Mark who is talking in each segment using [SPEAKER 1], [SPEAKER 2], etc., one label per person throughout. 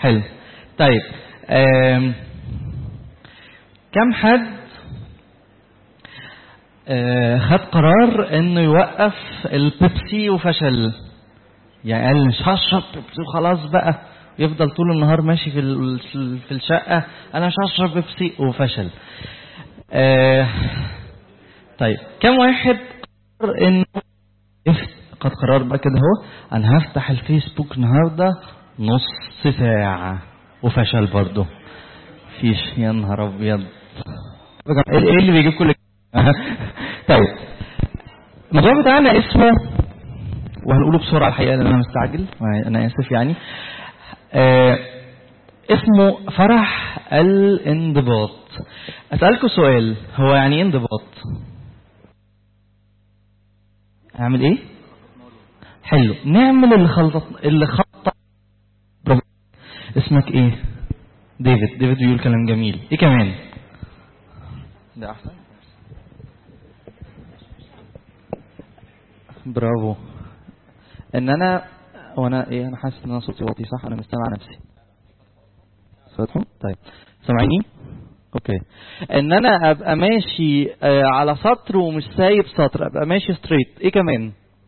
[SPEAKER 1] حلو طيب آم، كم حد آه، خد قرار انه يوقف البيبسي وفشل يعني قال مش هشرب بيبسي وخلاص بقى يفضل طول النهار ماشي في ال- في الشقة انا مش هشرب بيبسي وفشل آه، طيب كم واحد قرر انه يف- قد قرار بقى كده اهو انا هفتح الفيسبوك النهارده نص ساعة وفشل برضه فيش يا نهار ابيض ايه إيه اللي بيجيب كل طيب الموضوع بتاعنا اسمه وهنقوله بسرعة الحقيقة لأن أنا مستعجل أنا آسف يعني آه اسمه فرح الانضباط أسألكم سؤال هو يعني إيه انضباط؟ أعمل إيه؟ حلو نعمل اللي خلط اللي خطط برافو. اسمك إيه؟ ديفيد ديفيد بيقول كلام جميل إيه كمان؟ ده أحسن برافو ان انا وانا ايه انا حاسس ان انا صوتي واطي صح انا مستمع نفسي صوتهم طيب سامعيني اوكي ان انا ابقى ماشي آه، على سطر ومش سايب سطر ابقى ماشي ستريت ايه كمان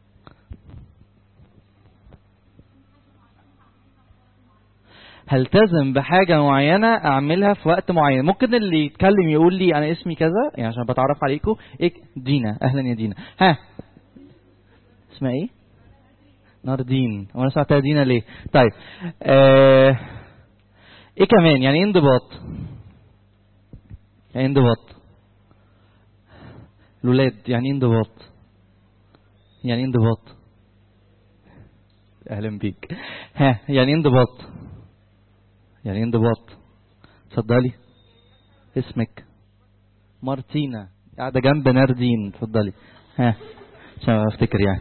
[SPEAKER 1] هلتزم بحاجة معينة أعملها في وقت معين ممكن اللي يتكلم يقول لي أنا اسمي كذا يعني عشان بتعرف عليكم إيه دينا أهلا يا دينا ها اسمها إيه ناردين وانا سمعتها دينا ليه طيب آه... ايه كمان يعني ايه انضباط يعني ايه انضباط الولاد يعني ايه انضباط يعني ايه انضباط اهلا بيك ها يعني ايه انضباط يعني ايه انضباط اتفضلي اسمك مارتينا قاعده جنب ناردين اتفضلي ها عشان افتكر يعني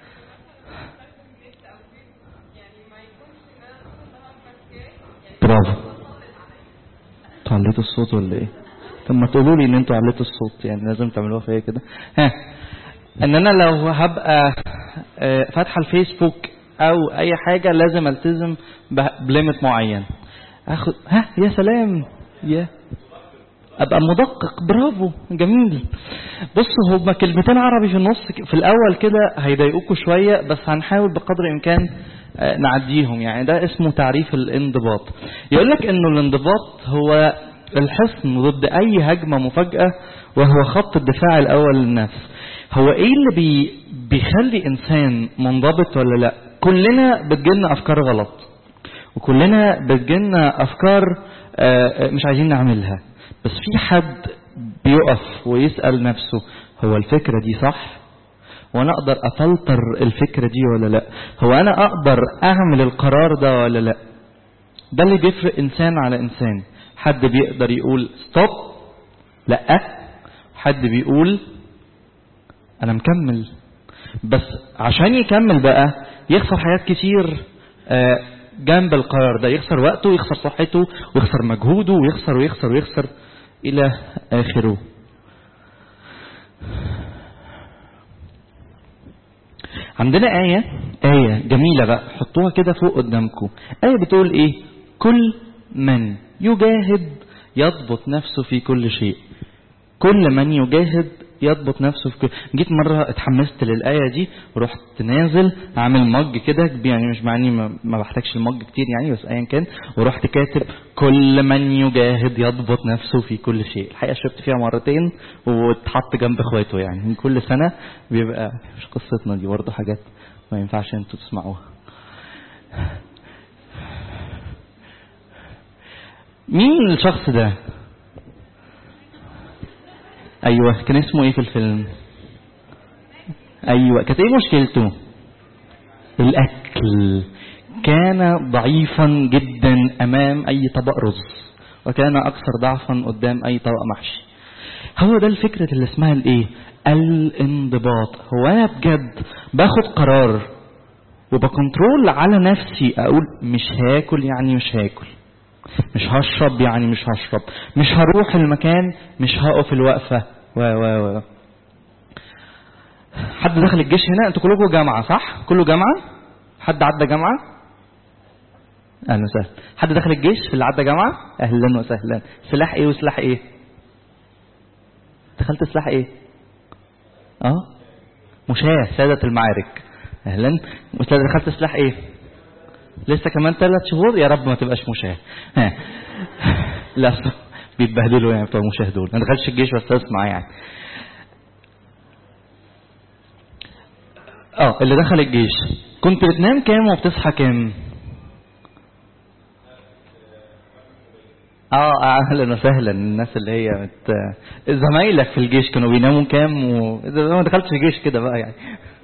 [SPEAKER 1] برافو انتوا عليتوا الصوت ولا ايه طب ما تقولوا لي ان انتوا عليتوا الصوت يعني لازم تعملوها فيا كده ها ان انا لو هبقى آه، فاتحه الفيسبوك او اي حاجه لازم التزم ب- بليمت معين اخد ها يا سلام يا ابقى مدقق برافو جميل بصوا هما كلمتين عربي في النص ك- في الاول كده هيضايقوكوا شويه بس هنحاول بقدر الامكان آه، نعديهم يعني ده اسمه تعريف الانضباط يقول لك انه الانضباط هو الحصن ضد اي هجمه مفاجاه وهو خط الدفاع الاول للنفس هو ايه اللي بي بيخلي انسان منضبط ولا لا كلنا بتجيلنا افكار غلط وكلنا بتجيلنا افكار آه، آه، مش عايزين نعملها بس في حد بيقف ويسأل نفسه هو الفكرة دي صح وانا اقدر افلتر الفكرة دي ولا لا هو انا اقدر اعمل القرار ده ولا لا ده اللي بيفرق انسان على انسان حد بيقدر يقول ستوب لا حد بيقول انا مكمل بس عشان يكمل بقى يخسر حاجات كتير آه، جنب القرار ده يخسر وقته ويخسر صحته ويخسر مجهوده ويخسر ويخسر ويخسر الى اخره عندنا آية آية جميلة بقى حطوها كده فوق قدامكم آية بتقول إيه كل من يجاهد يضبط نفسه في كل شيء كل من يجاهد يضبط نفسه في كل جيت مرة اتحمست للآية دي ورحت نازل عامل مج كده يعني مش معني ما, ما بحتاجش المج كتير يعني بس ايا كان ورحت كاتب كل من يجاهد يضبط نفسه في كل شيء الحقيقة شربت فيها مرتين واتحط جنب اخواته يعني من كل سنة بيبقى مش قصتنا دي برضه حاجات ما ينفعش انتوا تسمعوها مين الشخص ده ايوه كان اسمه ايه في الفيلم ايوه كانت ايه مشكلته الاكل كان ضعيفا جدا امام اي طبق رز وكان اكثر ضعفا قدام اي طبق محشي هو ده الفكرة اللي اسمها الايه الانضباط هو انا بجد باخد قرار وبكنترول على نفسي اقول مش هاكل يعني مش هاكل مش هشرب يعني مش هشرب مش هروح المكان مش هقف الوقفة و و و حد دخل الجيش هنا انتوا كلكم جامعة صح كله جامعة حد عدى جامعة اهلا وسهلا حد دخل الجيش في اللي عدى جامعه اهلا وسهلا سلاح ايه وسلاح ايه دخلت سلاح ايه اه مشاة سادة المعارك اهلا دخلت سلاح ايه لسه كمان ثلاث شهور يا رب ما تبقاش مشاة ها. لا بيتبهدلوا يعني بتوع المشاه دول ما دخلش الجيش بس اسمع يعني اه اللي دخل الجيش كنت بتنام كام وبتصحى كام اه اهلا وسهلا الناس اللي هي مت... زمايلك في الجيش كانوا بيناموا كام و... ما دخلتش الجيش كده بقى يعني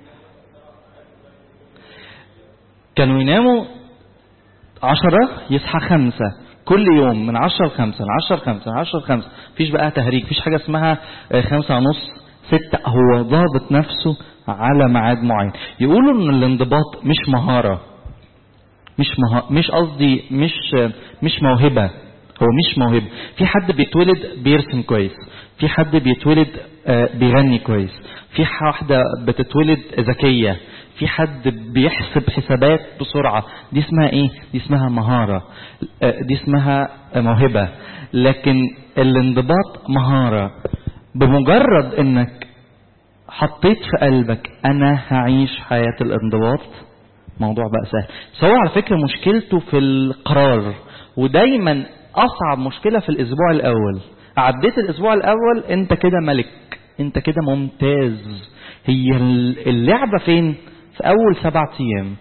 [SPEAKER 1] كانوا يناموا عشرة يصحى خمسة كل يوم من عشرة لخمسة من عشرة لخمسة من عشرة لخمسة مفيش بقى تهريج مفيش حاجة اسمها خمسة ونص ستة هو ضابط نفسه على ميعاد معين يقولوا ان الانضباط مش مهارة مش مها... مش قصدي مش مش موهبة هو مش موهبة في حد بيتولد بيرسم كويس في حد بيتولد بيغني كويس في واحدة بتتولد ذكية في حد بيحسب حسابات بسرعة دي اسمها ايه دي اسمها مهارة دي اسمها موهبة لكن الانضباط مهارة بمجرد انك حطيت في قلبك انا هعيش حياة الانضباط موضوع بقى سهل بس هو على فكرة مشكلته في القرار ودايما اصعب مشكلة في الاسبوع الاول عديت الاسبوع الاول انت كده ملك انت كده ممتاز هي اللعبة فين في اول سبعة ايام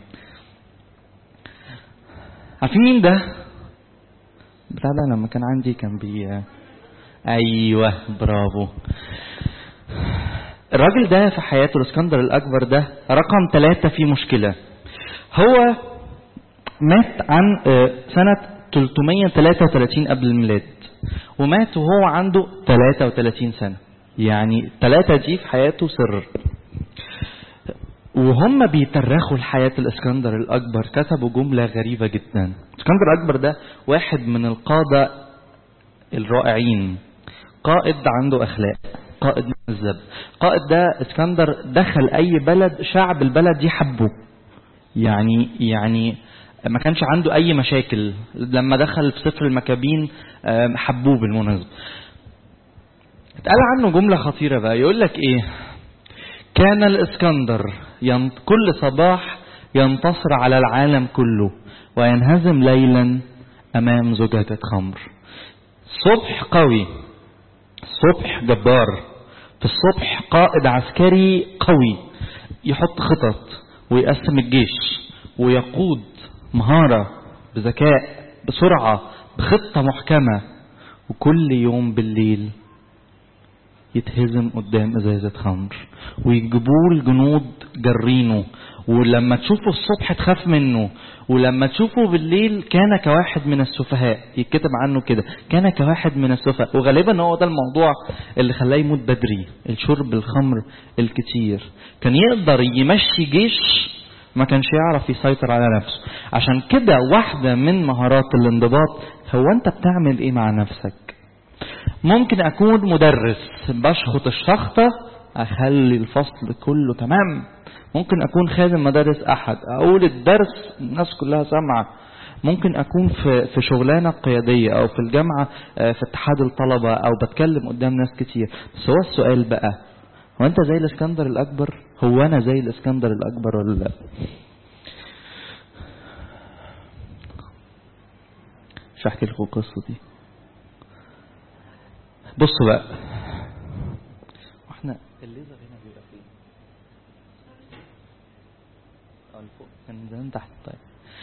[SPEAKER 1] عارفين مين ده بتاع ده لما كان عندي كان بي ايوه برافو الراجل ده في حياته الاسكندر الاكبر ده رقم ثلاثة في مشكلة هو مات عن سنة 333 قبل الميلاد ومات وهو عنده 33 سنة يعني ثلاثة دي في حياته سر وهم بيترخوا لحياة الاسكندر الأكبر كتبوا جملة غريبة جدا الاسكندر الأكبر ده واحد من القادة الرائعين قائد عنده أخلاق قائد مهذب قائد ده اسكندر دخل أي بلد شعب البلد دي حبه يعني يعني ما كانش عنده أي مشاكل لما دخل في سفر المكابين حبوه بالمناسبة اتقال عنه جملة خطيرة بقى يقول لك ايه كان الاسكندر ينط كل صباح ينتصر على العالم كله وينهزم ليلا امام زجاجة خمر صبح قوي الصبح جبار في الصبح قائد عسكري قوي يحط خطط ويقسم الجيش ويقود مهارة بذكاء بسرعة بخطة محكمة وكل يوم بالليل يتهزم قدام ازازة خمر ويجيبوه الجنود جرينه ولما تشوفه الصبح تخاف منه ولما تشوفه بالليل كان كواحد من السفهاء يتكتب عنه كده كان كواحد من السفهاء وغالبا هو ده الموضوع اللي خلاه يموت بدري الشرب الخمر الكتير كان يقدر يمشي جيش ما كانش يعرف يسيطر على نفسه عشان كده واحدة من مهارات الانضباط هو انت بتعمل ايه مع نفسك ممكن اكون مدرس بشخط الشخطة اخلي الفصل كله تمام ممكن اكون خادم مدارس احد اقول الدرس الناس كلها سامعة ممكن اكون في في شغلانه قياديه او في الجامعه في اتحاد الطلبه او بتكلم قدام ناس كتير بس هو السؤال بقى هو انت زي الاسكندر الاكبر هو انا زي الاسكندر الاكبر ولا لا مش هحكي لكم القصه دي بصوا بقى واحنا الليزر هنا بيبقى فين اه لفوق كان زمان تحت طيب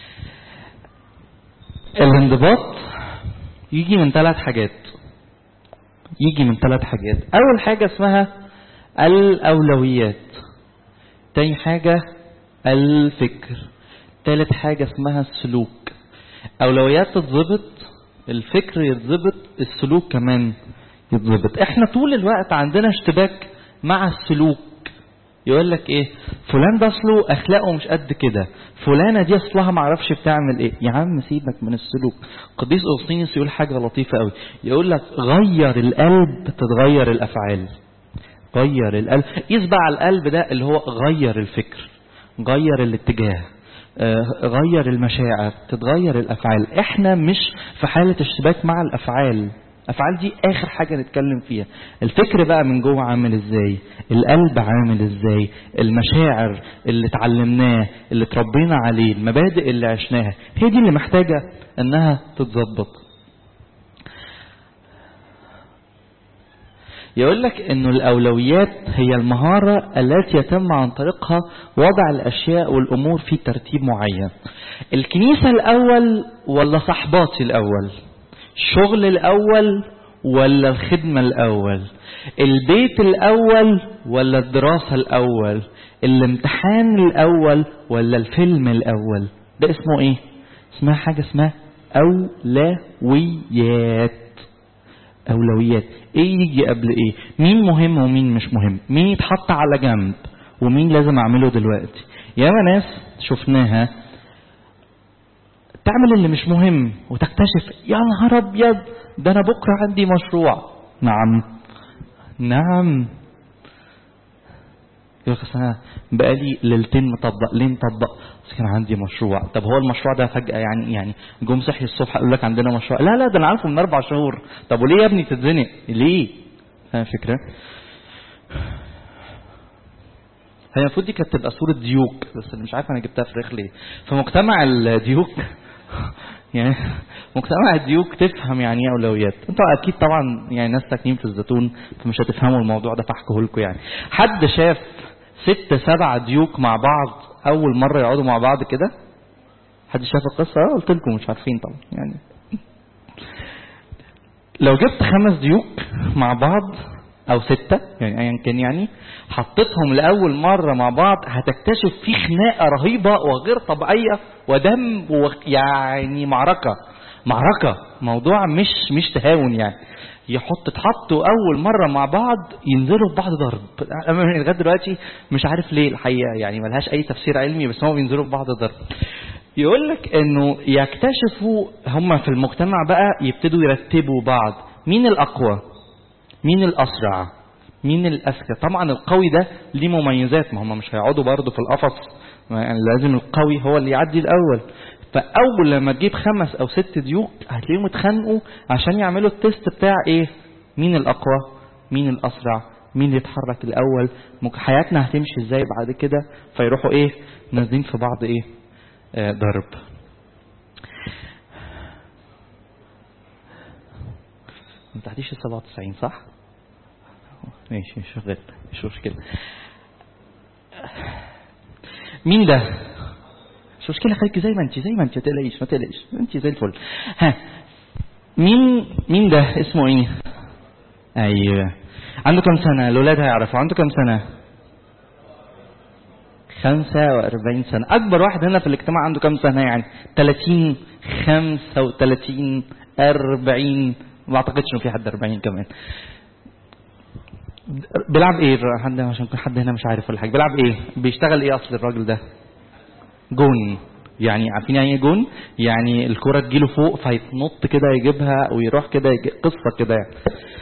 [SPEAKER 1] الانضباط يجي من ثلاث حاجات يجي من ثلاث حاجات اول حاجه اسمها الاولويات تاني حاجه الفكر تالت حاجه اسمها السلوك اولويات تتظبط الفكر يتظبط السلوك كمان يتظبط احنا طول الوقت عندنا اشتباك مع السلوك يقول لك ايه فلان ده اصله اخلاقه مش قد كده فلانه دي اصلها ما اعرفش بتعمل ايه يا عم سيبك من السلوك قديس اوسطينيوس يقول حاجه لطيفه قوي يقول لك غير القلب تتغير الافعال غير القلب قيس بقى على القلب ده اللي هو غير الفكر غير الاتجاه آه، غير المشاعر تتغير الافعال احنا مش في حالة اشتباك مع الافعال الافعال دي اخر حاجة نتكلم فيها الفكر بقى من جوه عامل ازاي القلب عامل ازاي المشاعر اللي اتعلمناه اللي اتربينا عليه المبادئ اللي عشناها هي دي اللي محتاجة انها تتظبط يقول لك انه الاولويات هي المهارة التي يتم عن طريقها وضع الاشياء والامور في ترتيب معين الكنيسة الاول ولا صحباتي الاول الشغل الاول ولا الخدمة الاول البيت الاول ولا الدراسة الاول الامتحان الاول ولا الفيلم الاول ده اسمه ايه اسمها حاجة اسمها اولويات أولويات إيه يجي قبل إيه مين مهم ومين مش مهم مين يتحط على جنب ومين لازم أعمله دلوقتي ياما ناس شفناها تعمل اللي مش مهم وتكتشف يا نهار أبيض ده أنا بكرة عندي مشروع نعم نعم يقول لك أنا بقالي ليلتين مطبق ليه مطبق بس كان عندي مشروع طب هو المشروع ده فجأة يعني يعني جم صحي الصبح قالوا لك عندنا مشروع لا لا ده انا عارفه من اربع شهور طب وليه يا ابني تتزنق ليه فاهم الفكرة هي المفروض دي كانت تبقى صورة ديوك بس أنا مش عارف انا جبتها فراخ ليه فمجتمع الديوك يعني مجتمع الديوك تفهم يعني ايه اولويات انتوا اكيد طبعا يعني ناس ساكنين في الزيتون فمش هتفهموا الموضوع ده فاحكيه لكم يعني حد شاف ست سبع ديوك مع بعض اول مرة يقعدوا مع بعض كده حد شاف القصة اه قلت لكم مش عارفين طبعا يعني لو جبت خمس ديوك مع بعض او ستة يعني ايا كان يعني حطيتهم لاول مرة مع بعض هتكتشف في خناقة رهيبة وغير طبيعية ودم يعني معركة معركة موضوع مش مش تهاون يعني يحط تحطوا اول مره مع بعض ينزلوا في بعض ضرب انا لغايه دلوقتي مش عارف ليه الحقيقه يعني ملهاش اي تفسير علمي بس هم بينزلوا في بعض ضرب يقول لك انه يكتشفوا هم في المجتمع بقى يبتدوا يرتبوا بعض مين الاقوى مين الاسرع مين الاذكى طبعا القوي ده ليه مميزات ما هم مش هيقعدوا برضه في القفص يعني لازم القوي هو اللي يعدي الاول فاول لما تجيب خمس او ست ديوك هتلاقيهم اتخانقوا عشان يعملوا التيست بتاع ايه مين الاقوى مين الاسرع مين اللي يتحرك الاول حياتنا هتمشي ازاي بعد كده فيروحوا ايه نازلين في بعض ايه آه ضرب ما تعديش ال 97 صح ماشي شغال مش مشكله مين ده مش مشكله خليك زي ما انت زي ما انت ما تقلقيش ما تقلقيش انت زي الفل ها مين مين ده اسمه ايه ايوه عنده كم سنه الاولاد هيعرفوا عنده كم سنه 45 سنة أكبر واحد هنا في الاجتماع عنده كم سنة يعني 30 35 40 ما أعتقدش إنه في حد 40 كمان بيلعب إيه حد عشان حد هنا مش عارف ولا حاجة بيلعب إيه بيشتغل إيه أصل الراجل ده جون يعني عارفين يعني ايه جون يعني الكرة تجيله فوق فيتنط كده يجيبها ويروح كده يجي... قصة كده يعني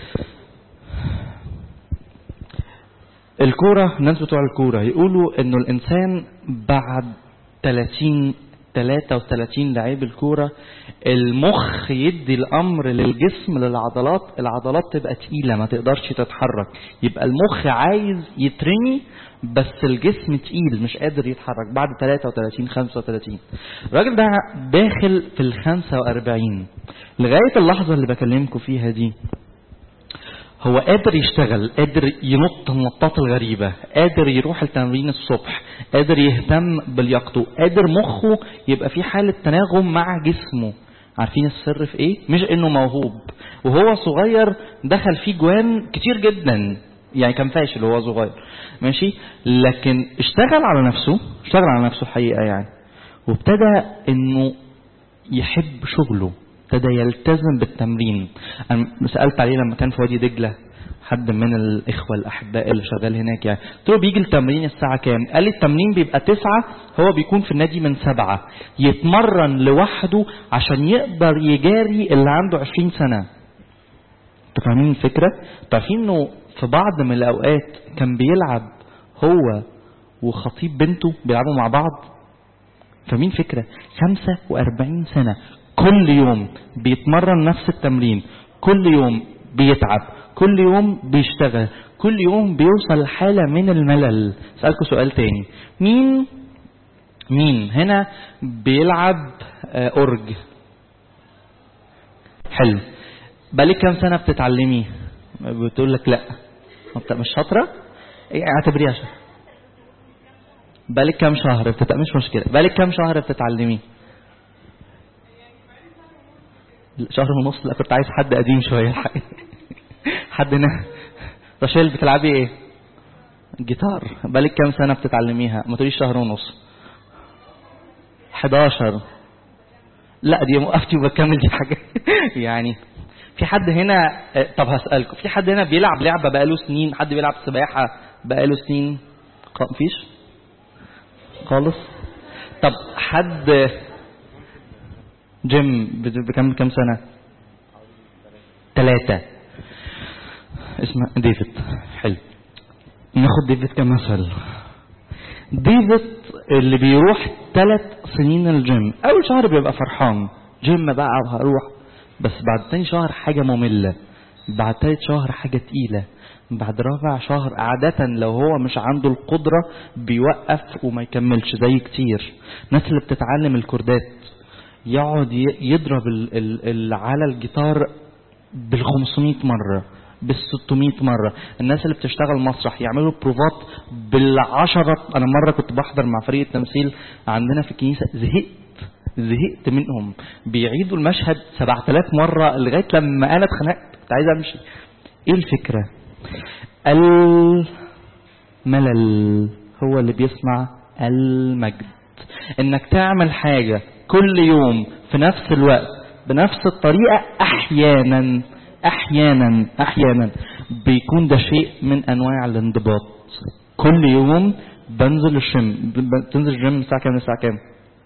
[SPEAKER 1] الكورة الناس بتوع الكورة يقولوا انه الانسان بعد 30 33 لعيب الكورة المخ يدي الامر للجسم للعضلات العضلات تبقى تقيلة ما تقدرش تتحرك يبقى المخ عايز يترمي بس الجسم تقيل مش قادر يتحرك بعد 33 35 الراجل ده داخل في ال 45 لغاية اللحظة اللي بكلمكم فيها دي هو قادر يشتغل قادر ينط النطات الغريبة قادر يروح التمرين الصبح قادر يهتم بلياقته قادر مخه يبقى في حالة تناغم مع جسمه عارفين السر في ايه مش انه موهوب وهو صغير دخل فيه جوان كتير جدا يعني كان فاشل وهو صغير ماشي لكن اشتغل على نفسه اشتغل على نفسه الحقيقة يعني وابتدى انه يحب شغله ابتدى يلتزم بالتمرين انا سالت عليه لما كان في وادي دجله حد من الاخوه الاحباء اللي شغال هناك يعني قلت له بيجي التمرين الساعه كام قال لي التمرين بيبقى تسعة هو بيكون في النادي من سبعة يتمرن لوحده عشان يقدر يجاري اللي عنده عشرين سنه انتوا فاهمين الفكره عارفين انه في بعض من الاوقات كان بيلعب هو وخطيب بنته بيلعبوا مع بعض فمين فكرة 45 سنة كل يوم بيتمرن نفس التمرين كل يوم بيتعب كل يوم بيشتغل كل يوم بيوصل لحالة من الملل اسألكم سؤال تاني مين مين هنا بيلعب آه، أورج حلو بقالك كام سنة بتتعلمي بتقول لك لا انت مش شاطرة ايه اعتبريها شاطرة بقالك كام شهر بتت... مش مشكلة بقالك كام شهر بتتعلمي شهر ونص لا كنت عايز حد قديم شوية الحقيقة حد هنا رشيل بتلعبي ايه جيتار بقالك كام سنة بتتعلميها ما تقوليش شهر ونص 11 لا دي وقفتي وبكمل دي حاجة يعني في حد هنا آه، طب هسألكم في حد هنا بيلعب لعبة بقاله سنين حد بيلعب سباحة بقاله سنين ق- مفيش خالص طب حد جيم بت- بكم كم سنة ثلاثة اسمه ديفيد حلو ناخد ديفيد كمثل ديفيد اللي بيروح ثلاث سنين الجيم اول شهر بيبقى فرحان جيم بقى هروح بس بعد تاني شهر حاجة مملة بعد تالت شهر حاجة تقيلة بعد رابع شهر عادة لو هو مش عنده القدرة بيوقف وما يكملش زي كتير الناس اللي بتتعلم الكوردات يقعد ي- يضرب ال ال ال على الجيتار بال 500 مرة بال 600 مرة الناس اللي بتشتغل مسرح يعملوا بروفات بالعشرة أنا مرة كنت بحضر مع فريق التمثيل عندنا في الكنيسة زهقت زهقت منهم بيعيدوا المشهد 7000 مرة لغاية لما أنا اتخنقت كنت عايز أمشي إيه الفكرة؟ الملل هو اللي بيصنع المجد انك تعمل حاجة كل يوم في نفس الوقت بنفس الطريقة احيانا احيانا احيانا بيكون ده شيء من انواع الانضباط كل يوم بنزل الجيم ب- بتنزل الجيم من الساعة كام للساعة كام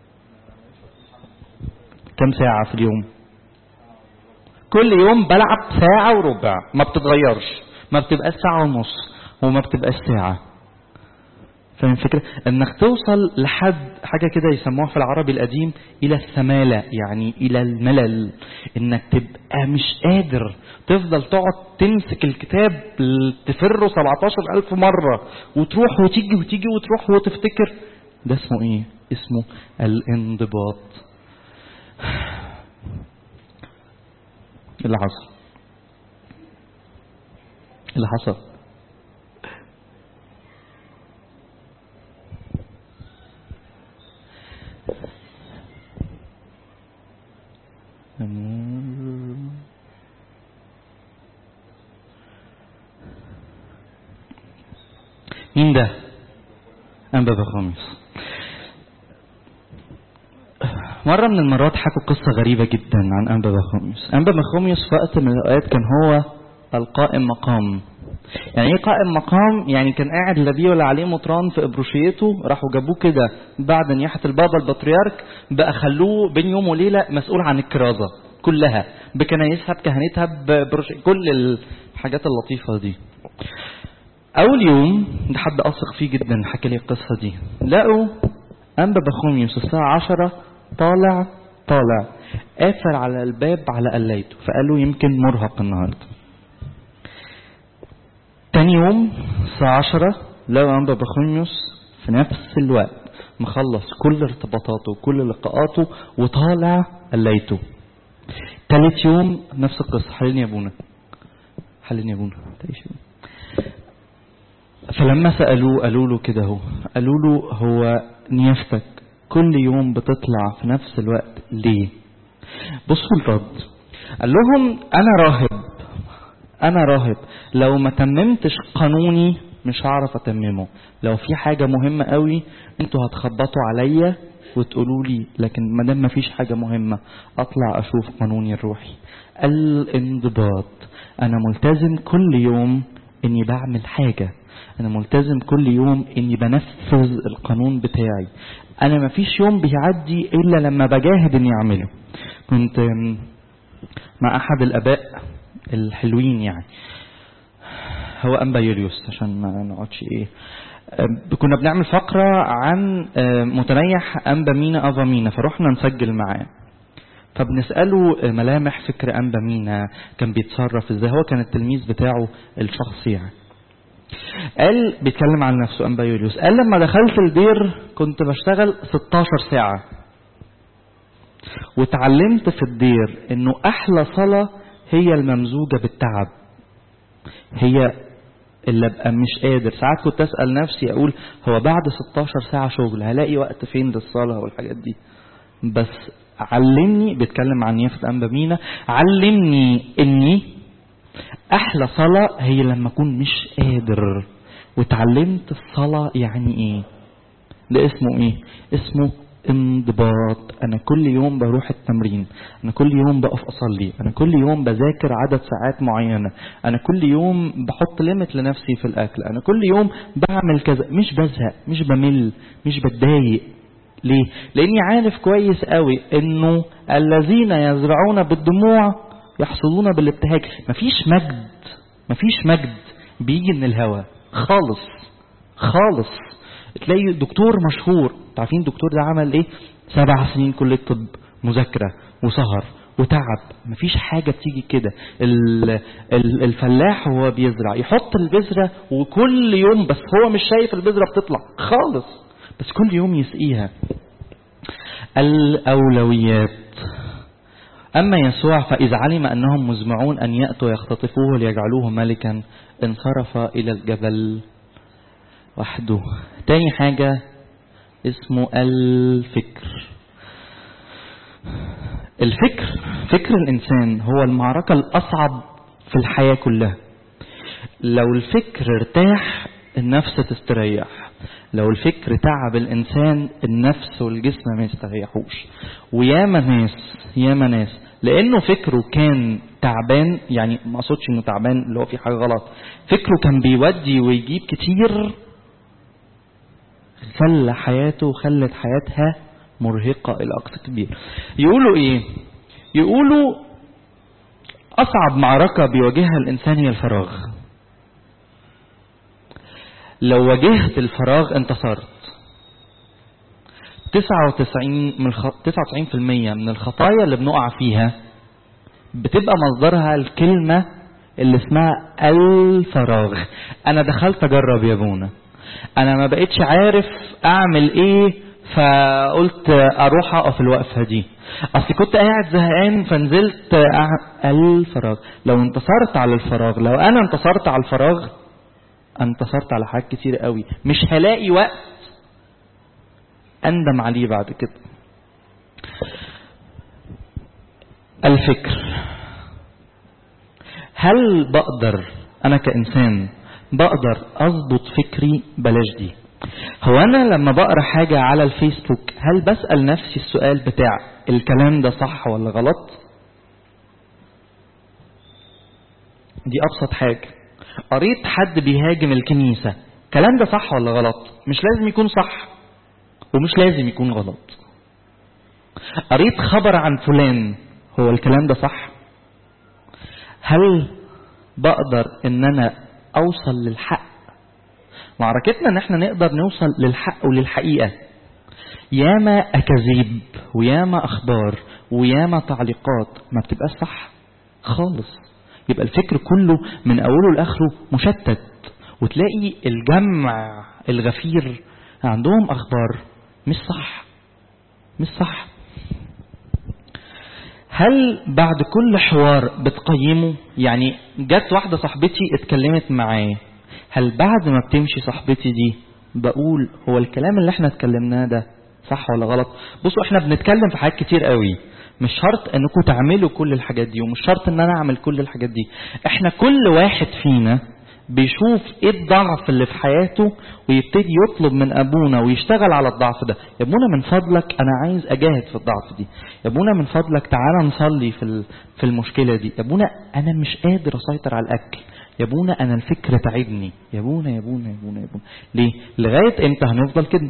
[SPEAKER 1] كام ساعة في اليوم كل يوم بلعب ساعة وربع ما بتتغيرش ما بتبقاش ساعة ونص وما بتبقاش ساعة فاهم الفكرة؟ انك توصل لحد حاجة كده يسموها في العربي القديم الى السمالة يعني الى الملل انك تبقى مش قادر تفضل تقعد تمسك الكتاب تفره 17 الف مرة وتروح وتيجي وتيجي وتروح وتفتكر ده اسمه ايه اسمه الانضباط اللي حصل اللي حصل مين ده أنبا بخامس مرة من المرات حكوا قصة غريبة جدا عن أنبا بخوميوس أنبا بخوميوس في وقت من الأوقات كان هو القائم مقام يعني ايه قائم مقام يعني كان قاعد لا بيه ولا عليه مطران في ابروشيته راحوا جابوه كده بعد نياحة البابا البطريرك بقى خلوه بين يوم وليلة مسؤول عن الكرازة كلها بكنايسها بكهنتها ببروشي كل الحاجات اللطيفة دي أول يوم ده حد أثق فيه جدا حكى لي القصة دي لقوا أنبا بخوميوس الساعة عشرة طالع طالع قافل على الباب على قلايته فقالوا يمكن مرهق النهارده تاني يوم الساعة عشرة لقوا أنبا بخوميوس في نفس الوقت مخلص كل ارتباطاته وكل لقاءاته وطالع قلايته تالت يوم نفس القصة حللني يا ابونا حللني يا ابونا تعيش يا ابونا. فلما سألوه قالوا له كده هو قالوا له هو نيافتك كل يوم بتطلع في نفس الوقت ليه بصوا الرد قال لهم انا راهب انا راهب لو ما تممتش قانوني مش هعرف اتممه لو في حاجة مهمة قوي انتوا هتخبطوا عليا وتقولوا لي لكن ما دام ما فيش حاجة مهمة اطلع اشوف قانوني الروحي الانضباط انا ملتزم كل يوم اني بعمل حاجة انا ملتزم كل يوم اني بنفذ القانون بتاعي انا ما فيش يوم بيعدي الا لما بجاهد اني اعمله كنت مع احد الاباء الحلوين يعني هو انبا يوليوس عشان ما نقعدش ايه آه، كنا بنعمل فقرة عن آه، متنيح انبا مينا افا مينا فروحنا نسجل معاه فبنسأله آه، ملامح فكر انبا مينا كان بيتصرف ازاي هو كان التلميذ بتاعه الشخصي يعني قال بيتكلم عن نفسه انبا يوليوس قال لما دخلت الدير كنت بشتغل 16 ساعة وتعلمت في الدير انه احلى صلاة هي الممزوجة بالتعب هي اللي ابقى مش قادر ساعات كنت اسال نفسي اقول هو بعد 16 ساعه شغل هلاقي وقت فين للصلاه والحاجات دي بس علمني بيتكلم عن يافت انبا مينا علمني اني احلى صلاه هي لما اكون مش قادر وتعلمت الصلاه يعني ايه ده اسمه ايه اسمه انضباط انا كل يوم بروح التمرين انا كل يوم بقف اصلي انا كل يوم بذاكر عدد ساعات معينه انا كل يوم بحط ليميت لنفسي في الاكل انا كل يوم بعمل كذا مش بزهق مش بمل مش بتضايق ليه لاني عارف كويس قوي انه الذين يزرعون بالدموع يحصدون بالابتهاج مفيش مجد مفيش مجد بيجي من الهوى خالص خالص تلاقي دكتور مشهور عارفين الدكتور ده عمل ايه سبع سنين كلية طب مذاكرة وسهر وتعب مفيش حاجة بتيجي كده الفلاح وهو بيزرع يحط البذرة وكل يوم بس هو مش شايف البذرة بتطلع خالص بس كل يوم يسقيها الأولويات أما يسوع فإذا علم أنهم مزمعون أن يأتوا يختطفوه ليجعلوه ملكا انصرف إلى الجبل وحده تاني حاجة اسمه الفكر الفكر فكر الإنسان هو المعركة الأصعب في الحياة كلها لو الفكر ارتاح النفس تستريح لو الفكر تعب الإنسان النفس والجسم ما يستريحوش وياما ناس ياما ناس لأنه فكره كان تعبان يعني ما أقصدش إنه تعبان اللي هو في حاجة غلط فكره كان بيودي ويجيب كتير خلى حياته وخلت حياتها مرهقة إلى أقصى كبير يقولوا إيه يقولوا أصعب معركة بيواجهها الإنسان هي الفراغ لو واجهت الفراغ انتصرت 99 من الخ... 99% من الخطايا اللي بنقع فيها بتبقى مصدرها الكلمة اللي اسمها الفراغ أنا دخلت أجرب يا بونا انا ما بقتش عارف اعمل ايه فقلت اروح اقف الوقفه دي اصل كنت قاعد زهقان فنزلت الفراغ لو انتصرت على الفراغ لو انا انتصرت على الفراغ انتصرت على حاجات كتير قوي مش هلاقي وقت اندم عليه بعد كده الفكر هل بقدر انا كانسان بقدر اضبط فكري بلاش دي هو انا لما بقرا حاجه على الفيسبوك هل بسال نفسي السؤال بتاع الكلام ده صح ولا غلط دي ابسط حاجه قريت حد بيهاجم الكنيسه الكلام ده صح ولا غلط مش لازم يكون صح ومش لازم يكون غلط قريت خبر عن فلان هو الكلام ده صح هل بقدر ان انا اوصل للحق معركتنا ان احنا نقدر نوصل للحق وللحقيقة ياما اكاذيب وياما اخبار وياما تعليقات ما بتبقاش صح خالص يبقى الفكر كله من اوله لاخره مشتت وتلاقي الجمع الغفير عندهم اخبار مش صح مش صح هل بعد كل حوار بتقيمه يعني جت واحدة صاحبتي اتكلمت معايا هل بعد ما بتمشي صاحبتي دي بقول هو الكلام اللي احنا اتكلمناه ده صح ولا غلط بصوا احنا بنتكلم في حاجات كتير قوي مش شرط انكم تعملوا كل الحاجات دي ومش شرط ان انا اعمل كل الحاجات دي احنا كل واحد فينا بيشوف ايه الضعف اللي في حياته ويبتدي يطلب من ابونا ويشتغل على الضعف ده يا ابونا من فضلك انا عايز اجاهد في الضعف دي يا ابونا من فضلك تعالى نصلي في في المشكله دي يا ابونا انا مش قادر اسيطر على الاكل يا ابونا انا الفكر تعبني يا ابونا يا ابونا يا ابونا يا ابونا ليه لغايه امتى هنفضل كده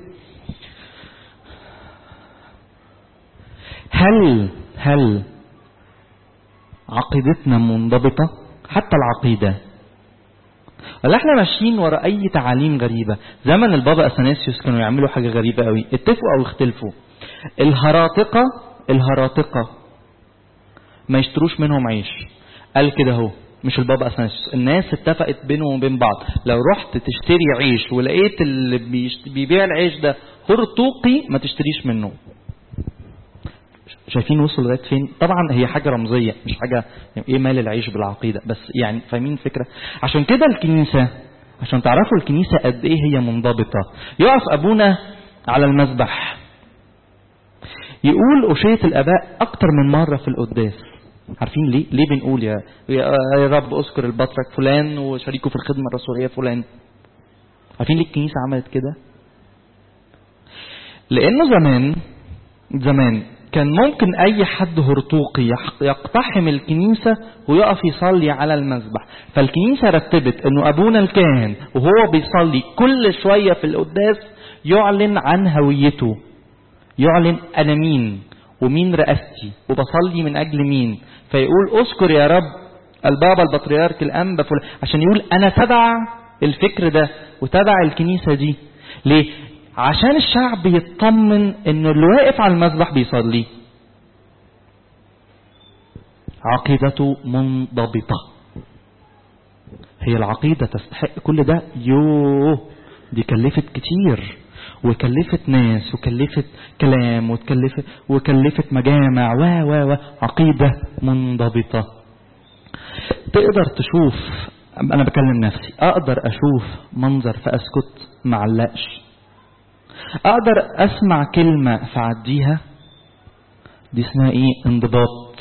[SPEAKER 1] هل هل عقيدتنا منضبطه حتى العقيده ولا احنا ماشيين ورا اي تعاليم غريبة زمن البابا اثناسيوس كانوا يعملوا حاجة غريبة قوي اتفقوا او اختلفوا الهراطقة الهراطقة ما يشتروش منهم عيش قال كده اهو مش البابا اثناسيوس الناس اتفقت بينهم وبين بعض لو رحت تشتري عيش ولقيت اللي بيشت- بيبيع العيش ده هرطوقي ما تشتريش منه شايفين وصل لغايه فين طبعا هي حاجه رمزيه مش حاجه يعني ايه مال العيش بالعقيده بس يعني فاهمين الفكره عشان كده الكنيسه عشان تعرفوا الكنيسه قد ايه هي منضبطه يقف ابونا على المذبح يقول أشية الآباء أكتر من مرة في القداس عارفين ليه؟ ليه بنقول يا, يا يا رب أذكر البطرك فلان وشريكه في الخدمة الرسولية فلان عارفين ليه الكنيسة عملت كده؟ لأنه زمان زمان كان ممكن أي حد هرطوقي يح- يقتحم الكنيسة ويقف يصلي على المذبح فالكنيسة رتبت أنه أبونا الكاهن وهو بيصلي كل شوية في القداس يعلن عن هويته يعلن أنا مين ومين رئاستي وبصلي من أجل مين فيقول أذكر يا رب البابا البطريرك الأنبا فلان عشان يقول أنا تبع الفكر ده وتبع الكنيسة دي ليه؟ عشان الشعب يطمن انه اللي واقف على المذبح بيصلي عقيدته منضبطة هي العقيدة تستحق كل ده يوه دي كلفت كتير وكلفت ناس وكلفت كلام وتكلفت وكلفت مجامع و و و عقيدة منضبطة تقدر تشوف انا بكلم نفسي اقدر اشوف منظر فاسكت معلقش اقدر اسمع كلمة فاعديها دي اسمها ايه انضباط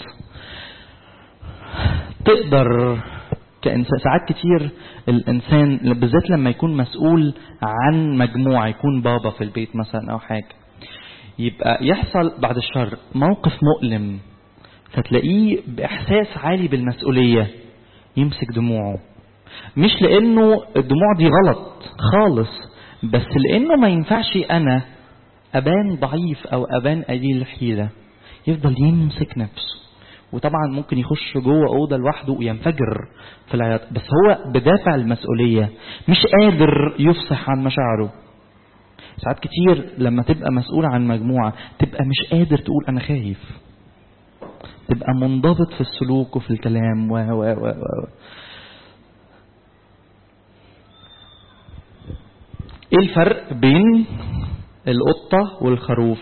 [SPEAKER 1] تقدر كإنسان ساعات كتير الإنسان بالذات لما يكون مسؤول عن مجموعة يكون بابا في البيت مثلا أو حاجة يبقى يحصل بعد الشر موقف مؤلم فتلاقيه بإحساس عالي بالمسؤولية يمسك دموعه مش لأنه الدموع دي غلط خالص بس لأنه ما ينفعش أنا أبان ضعيف أو أبان قليل الحيلة يفضل يمسك نفسه وطبعا ممكن يخش جوه اوضه لوحده وينفجر في العياط بس هو بدافع المسؤوليه مش قادر يفصح عن مشاعره ساعات كتير لما تبقى مسؤول عن مجموعه تبقى مش قادر تقول انا خايف تبقى منضبط في السلوك وفي الكلام و و و و ايه الفرق بين القطه والخروف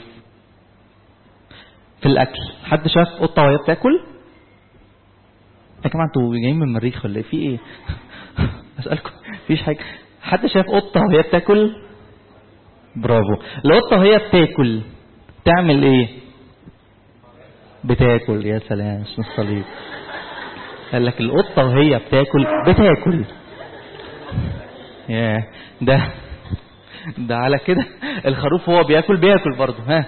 [SPEAKER 1] في الاكل حد شاف قطه وهي بتاكل يا جماعه انتوا جايين من المريخ ولا إيه؟ في ايه اسالكم مفيش حاجه حد شاف قطه وهي بتاكل برافو القطه وهي بتاكل تعمل ايه بتاكل يا سلام اسم الصليب قال لك القطه وهي بتاكل بتاكل يا ده ده على كده الخروف هو بياكل بياكل برضه ها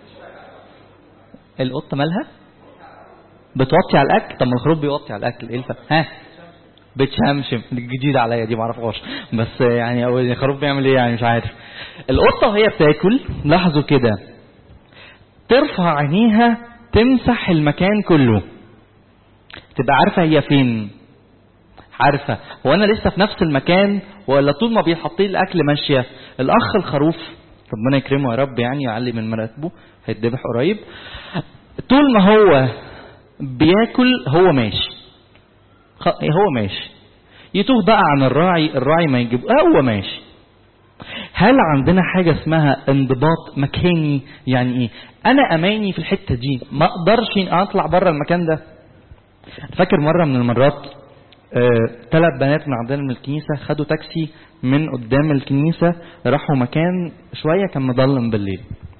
[SPEAKER 1] القطه مالها بتوطي على الاكل طب ما الخروف بيوطي على الاكل ايه الفرق ها بتشمشم دي جديده عليا دي ما اعرفهاش بس يعني او الخروف بيعمل ايه يعني مش عارف القطه وهي بتاكل لاحظوا كده ترفع عينيها تمسح المكان كله تبقى عارفه هي فين عارفه هو انا لسه في نفس المكان ولا طول ما بيحط لي الاكل ماشيه الاخ الخروف ربنا يكرمه يا رب يعني يعلي من مراتبه هيتذبح قريب طول ما هو بياكل هو ماشي خ- هو ماشي يتوه بقى عن الراعي الراعي ما يجيب آه هو ماشي هل عندنا حاجة اسمها انضباط مكاني يعني ايه انا اماني في الحتة دي ما اقدرش اطلع بره المكان ده فاكر مرة من المرات ثلاث آه بنات من عندنا من الكنيسة خدوا تاكسي من قدام الكنيسة راحوا مكان شوية كان مظلم بالليل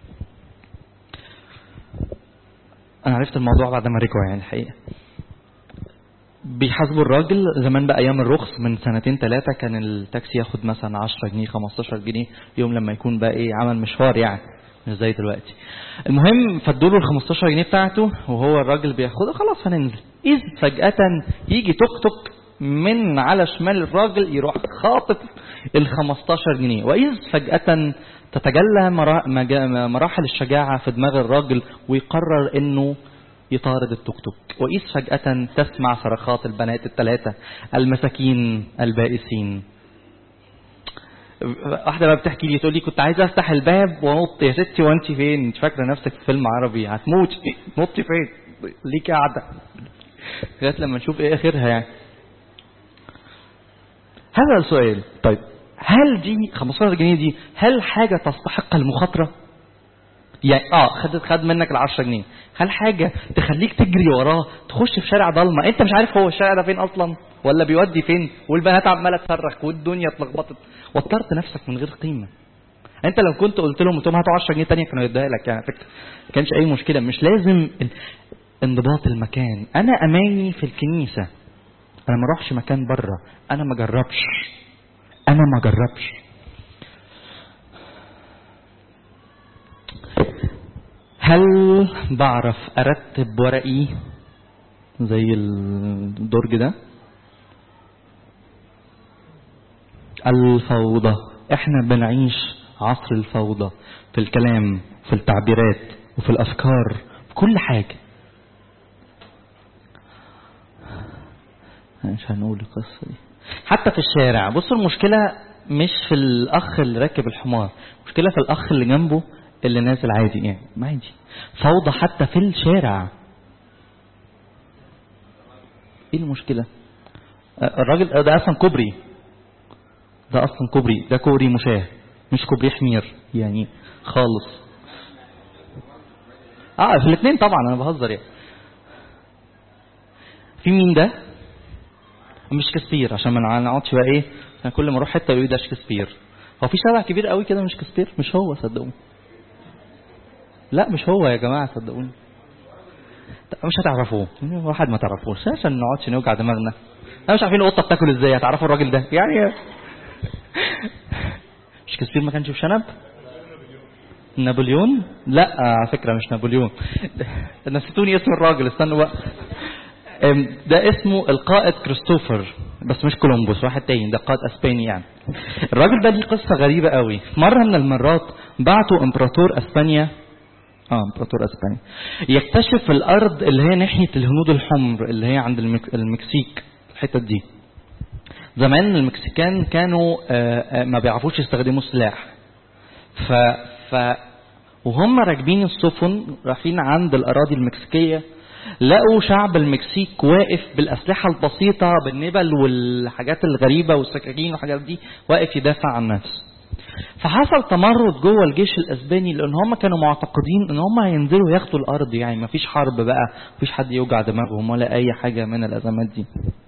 [SPEAKER 1] انا عرفت الموضوع بعد ما رجعوا يعني الحقيقه بيحاسبوا الراجل زمان بقى ايام الرخص من سنتين ثلاثه كان التاكسي ياخد مثلا 10 جنيه 15 جنيه يوم لما يكون بقى ايه عمل مشوار يعني مش زي دلوقتي المهم فادوا له ال 15 جنيه بتاعته وهو الراجل بياخدها خلاص هننزل اذ فجاه يجي توك توك من على شمال الراجل يروح خاطف ال 15 جنيه واذ فجاه تتجلى مرا- مجا- مراحل الشجاعه في دماغ الراجل ويقرر انه يطارد التوك توك وإذ فجأة تسمع صرخات البنات الثلاثة المساكين البائسين واحدة بقى بتحكي لي تقول لي كنت عايزة افتح الباب وانط يا ستي وانت فين انت فاكرة نفسك في فيلم عربي هتموتي نطي فين ليك قاعدة لغاية لما نشوف ايه اخرها يعني هذا السؤال طيب هل دي 15 جنيه دي هل حاجة تستحق المخاطرة يعني اه خدت خد منك ال 10 جنيه هل حاجة تخليك تجري وراه تخش في شارع ضلمة انت مش عارف هو الشارع ده فين اصلا ولا بيودي فين والبنات عمالة تصرخ والدنيا اتلخبطت وترت نفسك من غير قيمة انت لو كنت قلت لهم قلت لهم هاتوا 10 جنيه تانية كانوا يديها لك يعني فكرة ما كانش اي مشكلة مش لازم انضباط المكان انا اماني في الكنيسة انا ما اروحش مكان بره انا ما جربش انا ما جربش هل بعرف ارتب ورقي زي الدرج ده الفوضى احنا بنعيش عصر الفوضى في الكلام في التعبيرات وفي الافكار في كل حاجه مش هنقول القصه دي حتى في الشارع بصوا المشكله مش في الاخ اللي راكب الحمار المشكله في الاخ اللي جنبه اللي نازل عادي يعني ما عادي فوضى حتى في الشارع ايه المشكلة الراجل ده اصلا كوبري ده اصلا كوبري ده كوبري مشاه مش كوبري حمير يعني خالص اه في الاثنين طبعا انا بهزر يعني في مين ده مش شكسبير عشان ما نقعدش بقى ايه عشان كل ما اروح حته يقول ده شكسبير هو في شارع كبير قوي كده مش شكسبير مش هو صدقوني لا مش هو يا جماعة صدقوني مش هتعرفوه واحد ما تعرفوش عشان نقعدش نوجع دماغنا انا مش عارفين القطه بتاكل ازاي هتعرفوا الراجل ده يعني مش كسبير ما كانش في شنب نابليون لا على فكره مش نابليون نسيتوني اسم الراجل استنوا بقى ده اسمه القائد كريستوفر بس مش كولومبوس واحد تاني ده قائد اسباني يعني الراجل ده ليه قصه غريبه قوي مره من المرات بعتوا امبراطور اسبانيا اه امبراطور اسبانيا يكتشف الارض اللي هي ناحيه الهنود الحمر اللي هي عند المك... المكسيك الحته دي زمان المكسيكان كانوا آآ آآ ما بيعرفوش يستخدموا السلاح ف... ف وهم راكبين السفن رايحين عند الاراضي المكسيكيه لقوا شعب المكسيك واقف بالاسلحه البسيطه بالنبل والحاجات الغريبه والسكاكين والحاجات دي واقف يدافع عن نفسه فحصل تمرد جوه الجيش الاسباني لان هم كانوا معتقدين ان هم هينزلوا ياخدوا الارض يعني ما فيش حرب بقى مفيش حد يوجع دماغهم ولا اي حاجه من الازمات دي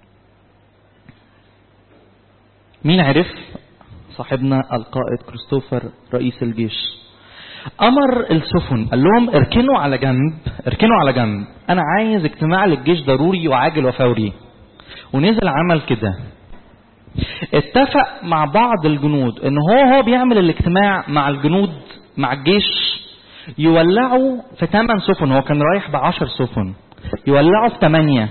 [SPEAKER 1] مين عرف صاحبنا القائد كريستوفر رئيس الجيش امر السفن قال لهم اركنوا على جنب اركنوا على جنب انا عايز اجتماع للجيش ضروري وعاجل وفوري ونزل عمل كده اتفق مع بعض الجنود ان هو هو بيعمل الاجتماع مع الجنود مع الجيش يولعوا في ثمان سفن هو كان رايح بعشر سفن يولعوا في ثمانية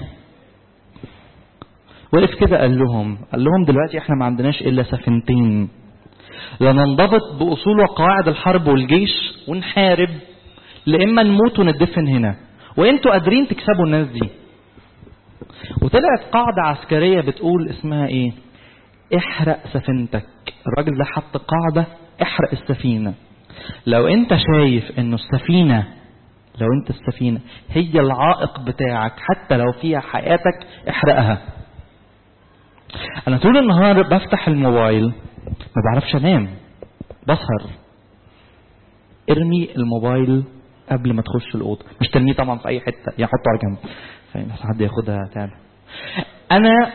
[SPEAKER 1] وقف كده قال لهم قال لهم دلوقتي احنا ما عندناش الا سفينتين لا ننضبط باصول وقواعد الحرب والجيش ونحارب لا اما نموت وندفن هنا وانتوا قادرين تكسبوا الناس دي وطلعت قاعدة عسكرية بتقول اسمها ايه احرق سفينتك الراجل ده حط قاعدة احرق السفينة لو انت شايف انه السفينة لو انت السفينة هي العائق بتاعك حتى لو فيها حياتك احرقها انا طول النهار بفتح الموبايل ما بعرفش انام بسهر ارمي الموبايل قبل ما تخش الاوضه مش ترميه طبعا في اي حته يعني حطه على جنب فاهم حد ياخدها تعالى انا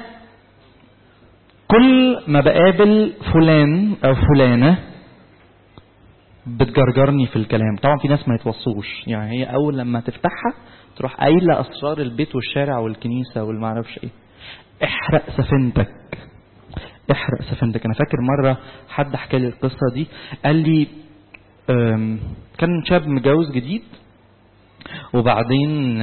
[SPEAKER 1] كل ما بقابل فلان او فلانه بتجرجرني في الكلام طبعا في ناس ما يتوصوش يعني هي اول لما تفتحها تروح قايله اسرار البيت والشارع والكنيسه والمعرفش ايه احرق سفينتك احرق سفينتك انا فاكر مره حد حكى لي القصه دي قال لي كان شاب متجوز جديد وبعدين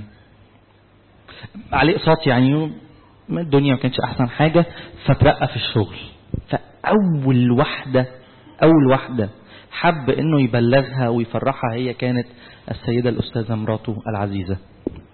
[SPEAKER 1] عليه اقساط يعني الدنيا ما كانتش احسن حاجه فترقى في الشغل فاول واحده اول واحده حب انه يبلغها ويفرحها هي كانت السيده الاستاذه مراته العزيزه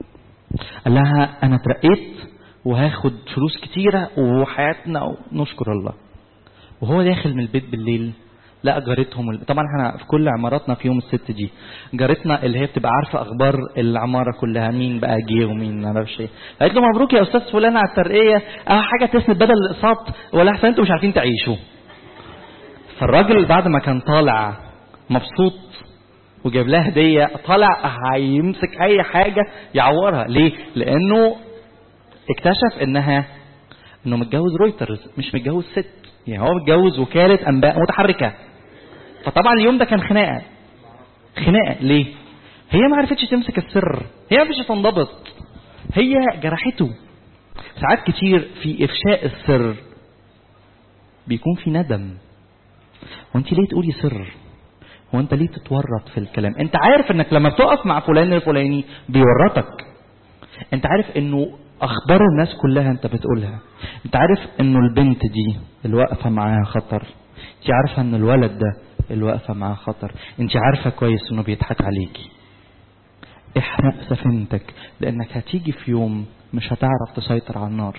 [SPEAKER 1] قال لها انا اترقيت وهاخد فلوس كتيره وحياتنا نشكر الله وهو داخل من البيت بالليل لقى جارتهم طبعا احنا في كل عماراتنا في يوم الست دي جارتنا اللي هي بتبقى عارفه اخبار العماره كلها مين بقى جه ومين ما اعرفش ايه قالت له مبروك يا استاذ فلان على الترقيه اه حاجه تسند بدل الاقساط ولا احسن انتوا مش عارفين تعيشوا فالراجل بعد ما كان طالع مبسوط وجاب لها هديه طالع هيمسك اي حاجه يعورها ليه لانه اكتشف انها انه متجوز رويترز مش متجوز ست يعني هو متجوز وكالة انباء متحركة فطبعا اليوم ده كان خناقة خناقة ليه هي ما عرفتش تمسك السر هي ما عرفتش تنضبط هي جرحته ساعات كتير في افشاء السر بيكون في ندم وانت ليه تقولي سر هو انت ليه تتورط في الكلام انت عارف انك لما بتقف مع فلان الفلاني بيورطك انت عارف انه اخبار الناس كلها انت بتقولها انت عارف انه البنت دي اللي واقفه معاها خطر انت عارفه ان الولد ده اللي واقفه معاه خطر انت عارفه كويس انه بيضحك عليكي احرق سفينتك لانك هتيجي في يوم مش هتعرف تسيطر على النار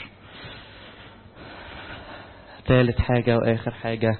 [SPEAKER 1] ثالث حاجه واخر حاجه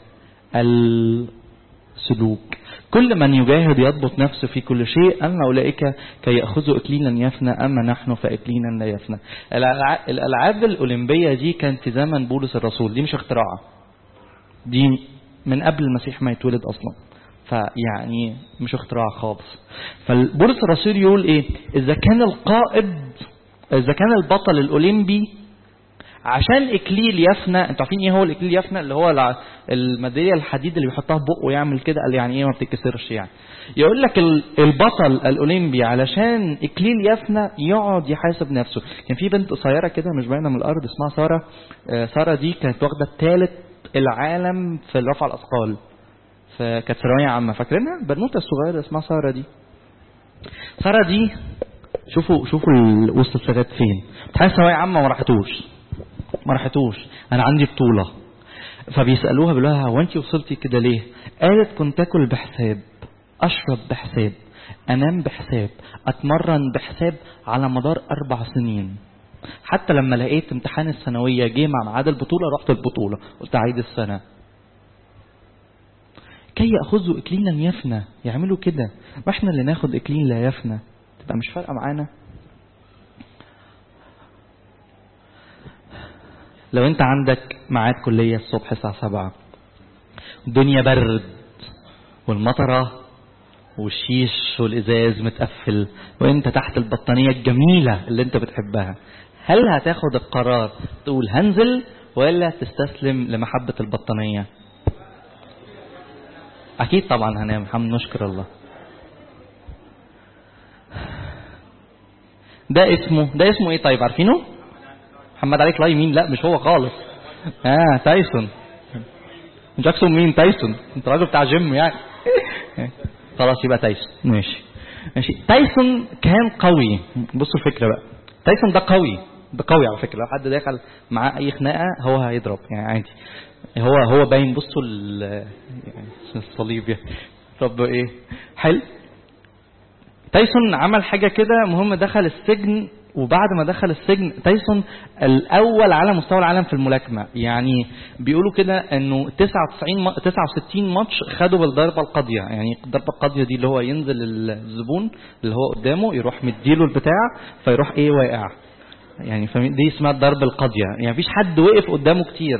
[SPEAKER 1] السلوك كل من يجاهد يضبط نفسه في كل شيء أما أولئك كي يأخذوا إكليلا يفنى أما نحن فإكليلا لا يفنى الألعاب الأولمبية دي كانت في زمن بولس الرسول دي مش اختراع دي من قبل المسيح ما يتولد أصلا فيعني مش اختراع خالص فبولس الرسول يقول ايه اذا كان القائد اذا كان البطل الاولمبي عشان اكليل يفنى انتوا عارفين ايه هو الاكليل يفنى اللي هو الميداليه الحديد اللي بيحطها في بقه ويعمل كده قال يعني ايه ما بتتكسرش يعني يقول لك البطل الاولمبي علشان اكليل يفنى يقعد يحاسب نفسه كان في بنت قصيره كده مش باينه من الارض اسمها ساره ساره دي كانت واخده الثالث العالم في رفع الاثقال فكانت ثانويه عامه فاكرينها البنوته الصغيره اسمها ساره دي ساره دي شوفوا شوفوا وصلت لغايه فين امتحان ثانويه عامه ما راحتوش ما راحتوش انا عندي بطوله فبيسالوها بيقولوا لها هو انت وصلتي كده ليه قالت كنت اكل بحساب اشرب بحساب انام بحساب اتمرن بحساب على مدار اربع سنين حتى لما لقيت امتحان الثانويه جه مع ميعاد البطوله رحت البطوله قلت عيد السنه كي ياخذوا اكليلا يفنى يعملوا كده واحنا اللي ناخد اكليل لا يفنى تبقى مش فارقه معانا لو انت عندك ميعاد كلية الصبح الساعة سبعة الدنيا برد والمطرة والشيش والإزاز متقفل وانت تحت البطانية الجميلة اللي انت بتحبها هل هتاخد القرار تقول هنزل ولا تستسلم لمحبة البطانية أكيد طبعا هنام الحمد نشكر الله ده اسمه ده اسمه ايه طيب عارفينه محمد علي كلاي مين لا مش هو خالص اه تايسون جاكسون مين تايسون انت راجل بتاع جيم يعني خلاص يبقى تايسون ماشي ماشي تايسون كان قوي بصوا الفكره بقى تايسون ده قوي ده قوي على فكره لو حد دخل معاه اي خناقه هو هيضرب يعني عادي هو هو باين بصوا يعني الصليب يعني طب ايه حلو تايسون عمل حاجه كده مهم دخل السجن وبعد ما دخل السجن تايسون الاول على مستوى العالم في الملاكمه يعني بيقولوا كده انه 99 69 ماتش خدوا بالضربه القاضيه يعني الضربه القاضيه دي اللي هو ينزل الزبون اللي هو قدامه يروح مديله البتاع فيروح ايه واقع يعني دي اسمها الضربه القاضيه يعني مفيش حد وقف قدامه كتير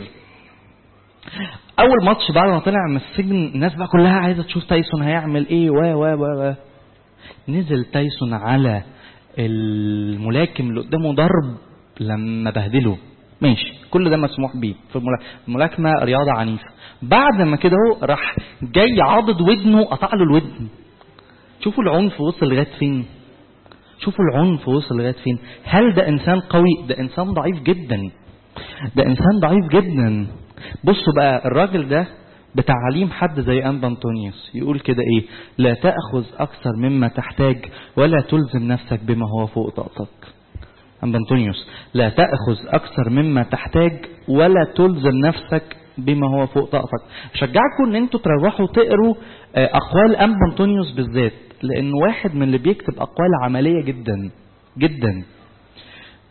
[SPEAKER 1] اول ماتش بعد ما طلع من السجن الناس بقى كلها عايزه تشوف تايسون هيعمل ايه و و و نزل تايسون على الملاكم اللي قدامه ضرب لما بهدله ماشي كل ده مسموح بيه في الملاكمه رياضه عنيفه بعد ما كده هو راح جاي عاضد ودنه قطع له الودن شوفوا العنف وصل لغايه فين شوفوا العنف وصل لغايه فين هل ده انسان قوي ده انسان ضعيف جدا ده انسان ضعيف جدا بصوا بقى الراجل ده بتعليم حد زي أنبا أنطونيوس يقول كده إيه لا تأخذ أكثر مما تحتاج ولا تلزم نفسك بما هو فوق طاقتك أنبا أنطونيوس لا تأخذ أكثر مما تحتاج ولا تلزم نفسك بما هو فوق طاقتك شجعكم ان انتوا تروحوا تقروا اقوال انبا أنطونيوس بالذات لان واحد من اللي بيكتب اقوال عمليه جدا جدا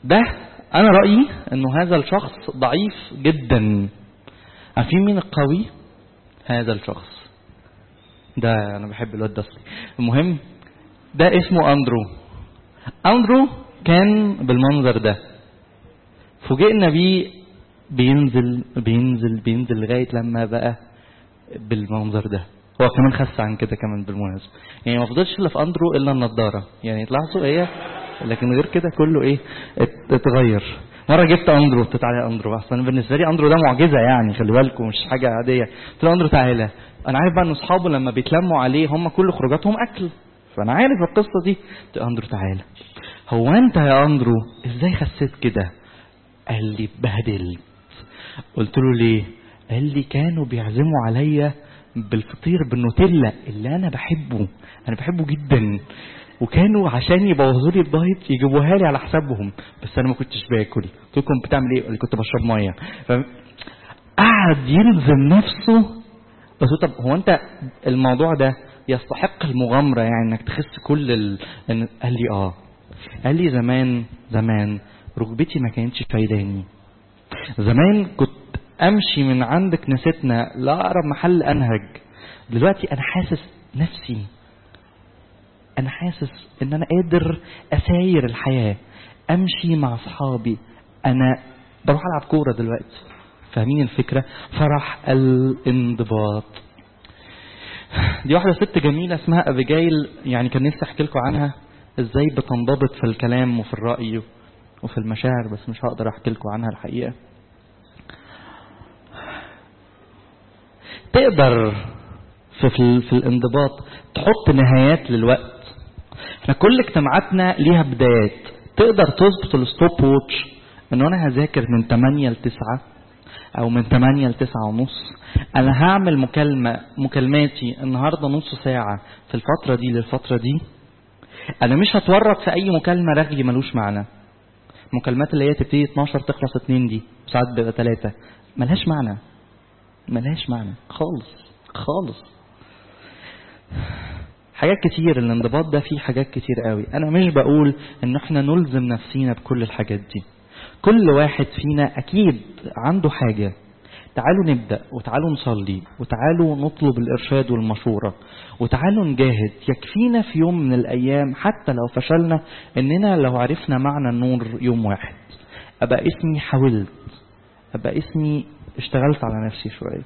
[SPEAKER 1] ده انا رأيي انه هذا الشخص ضعيف جدا عارفين مين القوي هذا الشخص ده انا بحب الواد ده أصلي. المهم ده اسمه اندرو اندرو كان بالمنظر ده فوجئنا بيه بينزل بينزل بينزل لغايه لما بقى بالمنظر ده هو كمان خس عن كده كمان بالمناسبه يعني ما فضلش الا في اندرو الا النضاره يعني تلاحظوا هي لكن غير كده كله ايه ات- اتغير مره جبت اندرو قلت له تعالى يا اندرو اصلا بالنسبه لي اندرو ده معجزه يعني خلي بالكم مش حاجه عاديه قلت له اندرو تعالى انا عارف بقى ان اصحابه لما بيتلموا عليه هم كل خروجاتهم اكل فانا عارف القصه دي قلت له اندرو تعالى هو انت يا اندرو ازاي خسيت كده قال لي اتبهدلت قلت له ليه قال لي كانوا بيعزموا عليا بالفطير بالنوتيلا اللي انا بحبه انا بحبه جدا وكانوا عشان يبوظوا لي الدايت يجيبوها لي على حسابهم بس انا ما كنتش باكل قلت لكم بتعمل ايه قال لي كنت بشرب ميه ف- قعد يلزم نفسه بس طب هو انت الموضوع ده يستحق المغامرة يعني انك تخس كل ال... إن- قال لي اه قال لي زمان زمان ركبتي ما كانتش فايداني زمان كنت امشي من عند كنيستنا لاقرب محل انهج دلوقتي انا حاسس نفسي انا حاسس ان انا قادر اساير الحياه امشي مع اصحابي انا بروح العب كوره دلوقتي فاهمين الفكره فرح الانضباط دي واحده ست جميله اسمها ابيجايل يعني كان نفسي احكي لكم عنها ازاي بتنضبط في الكلام وفي الراي وفي المشاعر بس مش هقدر احكي لكم عنها الحقيقه تقدر في, في, في الانضباط تحط نهايات للوقت احنا كل اجتماعاتنا ليها بدايات تقدر تظبط الستوب ووتش ان انا هذاكر من 8 ل 9 او من 8 ل 9 ونص انا هعمل مكالمة مكالماتي النهاردة نص ساعة في الفترة دي للفترة دي انا مش هتورط في اي مكالمة رغي ملوش معنى المكالمات اللي هي تبتدي 12 تخلص 2 دي ساعات بيبقى 3 ملهاش معنى ملهاش معنى خالص خالص حاجات كتير الانضباط ده فيه حاجات كتير قوي انا مش بقول ان احنا نلزم نفسينا بكل الحاجات دي كل واحد فينا اكيد عنده حاجة تعالوا نبدأ وتعالوا نصلي وتعالوا نطلب الإرشاد والمشورة وتعالوا نجاهد يكفينا في يوم من الأيام حتى لو فشلنا إننا لو عرفنا معنى النور يوم واحد أبقى اسمي حاولت أبقى اسمي اشتغلت على نفسي شوية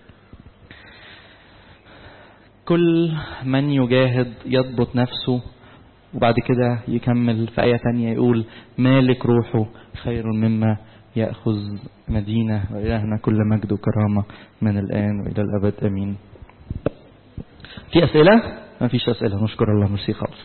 [SPEAKER 1] كل من يجاهد يضبط نفسه وبعد كده يكمل في آية تانية يقول مالك روحه خير مما يأخذ مدينة وإلهنا كل مجد وكرامة من الآن وإلى الأبد أمين في أسئلة؟ ما فيش أسئلة نشكر الله ميرسي خالص